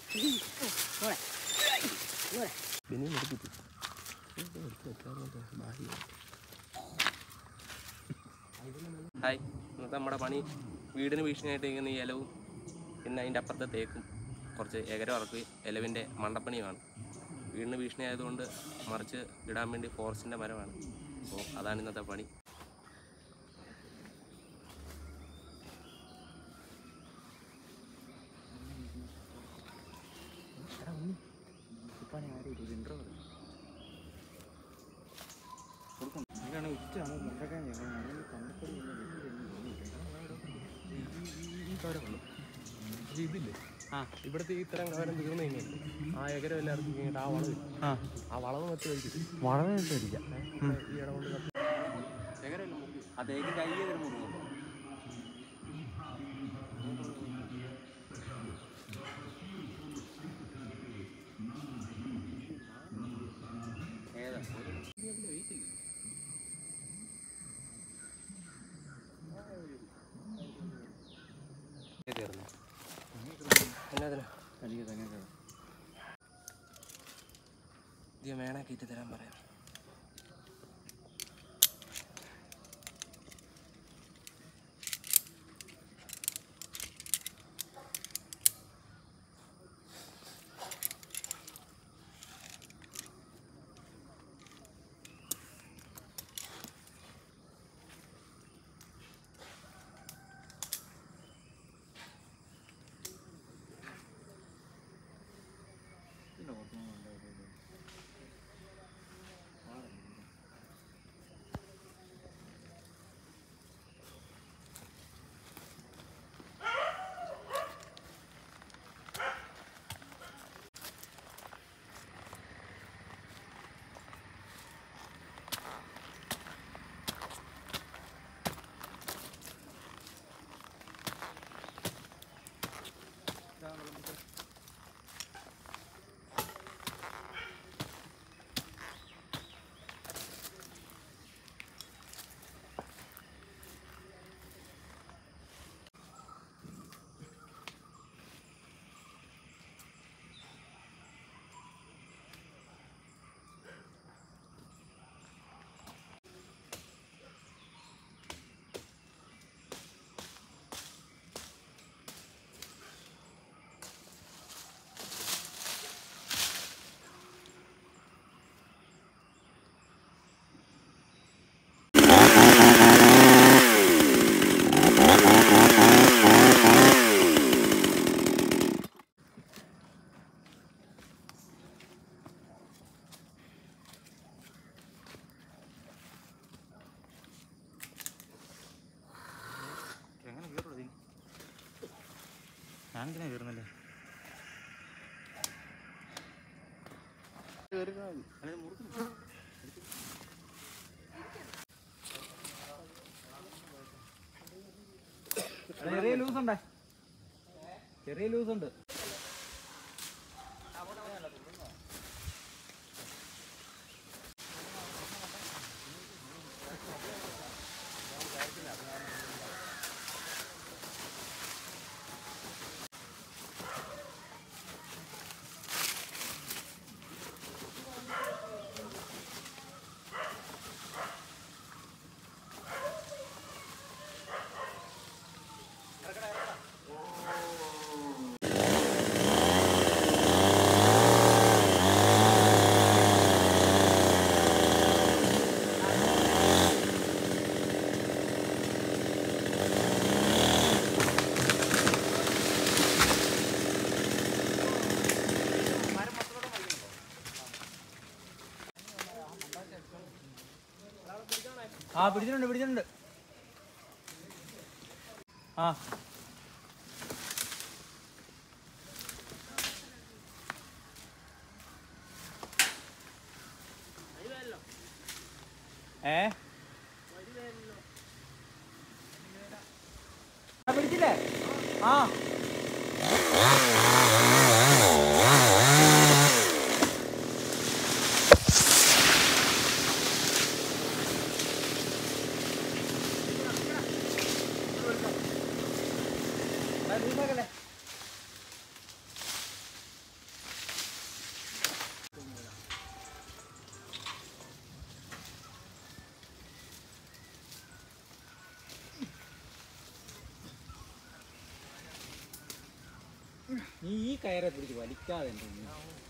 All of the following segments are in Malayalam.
ഹായ് ഇന്നത്തെ നമ്മുടെ പണി വീടിന് ഭീഷണിയായിട്ട് ഇരിക്കുന്ന ഈ ഇലവും പിന്നെ അതിൻ്റെ അപ്പുറത്തെ തേക്കും കുറച്ച് ഏകര വറക്കുകയും ഇലവിൻ്റെ മണ്ടപ്പണിയുമാണ് വീടിന് ഭീഷണി ആയതുകൊണ്ട് മറിച്ച് ഇടാൻ വേണ്ടി ഫോറസ്റ്റിൻ്റെ മരമാണ് അപ്പോൾ അതാണ് ഇന്നത്തെ പണി ഇതില്ലേ ആ ഇവിടുത്തെ ഈ ഇത്തരം കവരം തീർന്നു കഴിഞ്ഞാൽ ആ ഏകരം എല്ലാവർക്കും കഴിഞ്ഞിട്ട് ആ വളവ് ആ ആ വളവ് മറ്റ് കഴിക്കും വളരെ ഇട്ടിരിക്കാം ഈ ഇടം കൊണ്ട് കത്തി ഏകരമല്ല മുറിക്കും അതേക്ക് കൈ ചെയ്തൊരു മുറിവുണ്ട് ഏതാ എന്നതിനാ ഇത് മേണാക്കിയിട്ട് തരാൻ പറയാം എങ്ങനെ കയറുള്ളൂ ഞാനിങ്ങനെ കയറുന്നല്ലേ ചെറിയ ലൂസ് ഉണ്ടേ ചെറിയ ലൂസ് ഉണ്ട് ആ പിടിച്ചിട്ടുണ്ട് പിടിച്ചിട്ടുണ്ട് ആ ഏ ആ, പിടിച്ചില്ലേ ആ ആ, ലൂസാക്കല്ലേ നീ ഈ കയറെ പിടിച്ച് വലിക്കാതെ എൻ്റെ ഉണ്ണി.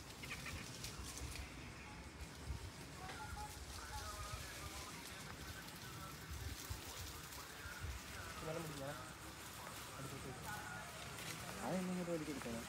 അതെന്നെ ഇങ്ങോട്ട് വലിച്ചെടുക്കാം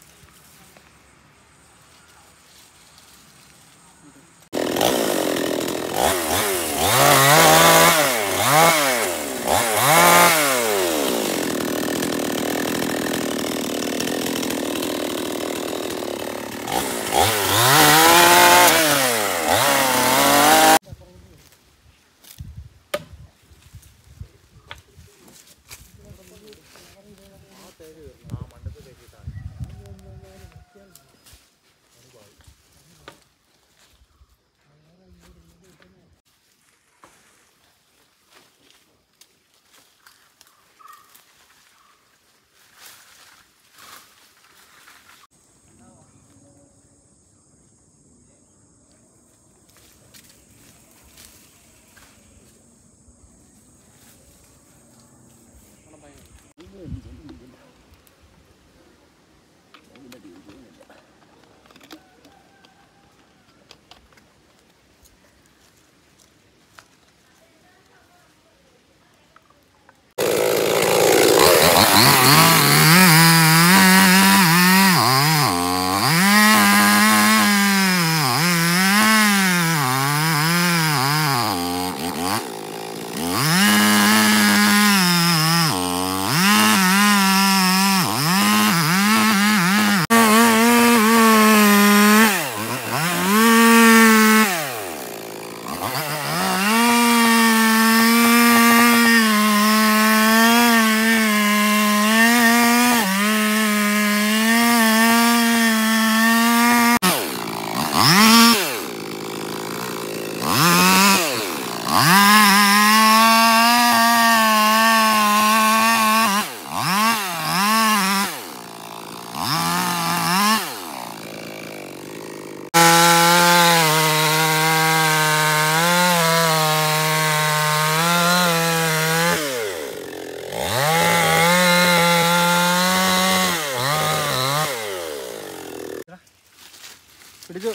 പിടിച്ചു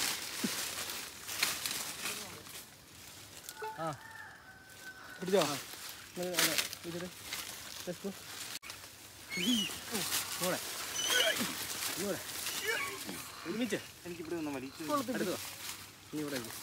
ആ പിടിച്ചോ ഇതില് ടെസ്റ്റ് കൂടെ കൂടെ ഒരുമിച്ച് എനിക്കിവിടെ ഒന്ന് വലിച്ചു അടുത്തോ നീ ഇവിടെ ഇരിക്ക്.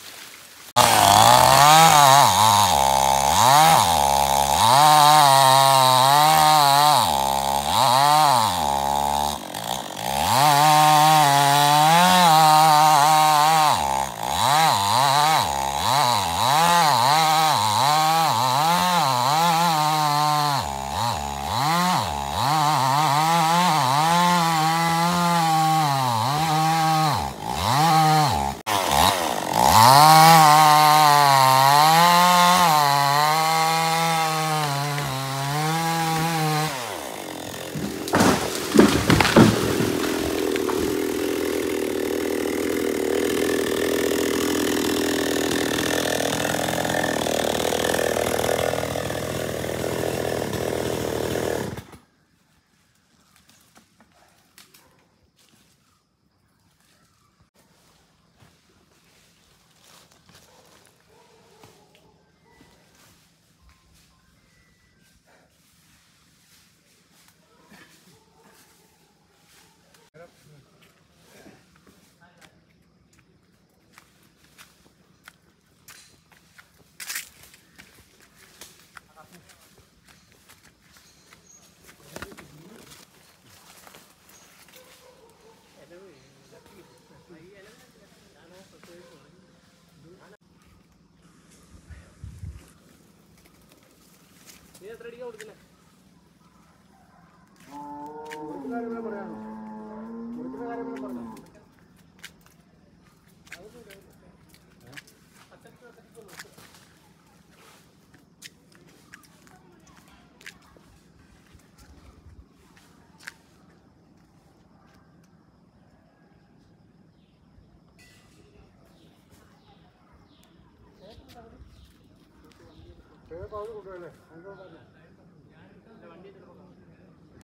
നീ എത്ര അടിക്കാ കൊടുക്കുന്നേ കൊണ്ടുപോയല്ലേ